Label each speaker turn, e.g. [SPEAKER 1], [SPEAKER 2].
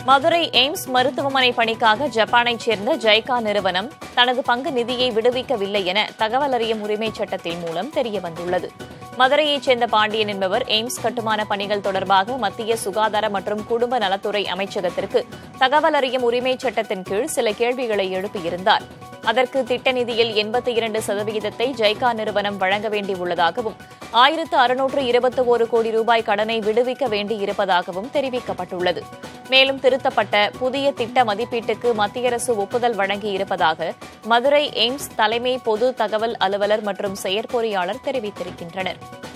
[SPEAKER 1] Madurai AIIMS மருத்துவமனை பணிக்காக ஜப்பானைச் சேர்ந்த ஜைகா நிறுவனம் தனது பங்கு நிதியை விடுவிக்கவில்லை என தகவல் அறியும் உரிமைச் சட்டத்தின் மூலம் தெரியவந்துள்ளது மதுரையைச் சேர்ந்த பாண்டியன் என்பவர் எய்ம்ஸ் கட்டுமான பணிகள் தொடர்பாக மத்திய சுகாதார மற்றும் குடும்ப நலத்துறை அமைச்சகத்திற்கு தகவல் அறியும் உரிமைச் சட்டத்தின் கீழ் சில கேள்விகளை எழுப்பியிருந்தார் அதற்கு திட்ட நிதியில் எண்பத்தி இரண்டு சதவிகிதத்தை ஜைகா நிறுவனம் வழங்க வேண்டியுள்ளதாகவும் ஆயிரத்து அறுநூற்று இருபத்தி ஒரு கோடி ரூபாய் கடனை விடுவிக்க வேண்டியிருப்பதாகவும் தெரிவிக்கப்பட்டுள்ளது மேலும் திருத்தப்பட்ட புதிய திட்ட மதிப்பீட்டுக்கு மத்திய அரசு ஒப்புதல் வழங்கியிருப்பதாக மதுரை எய்ம்ஸ் தலைமை பொது தகவல் அலுவலர் மற்றும் செயற்பொறியாளர் தெரிவித்திருக்கின்றனர்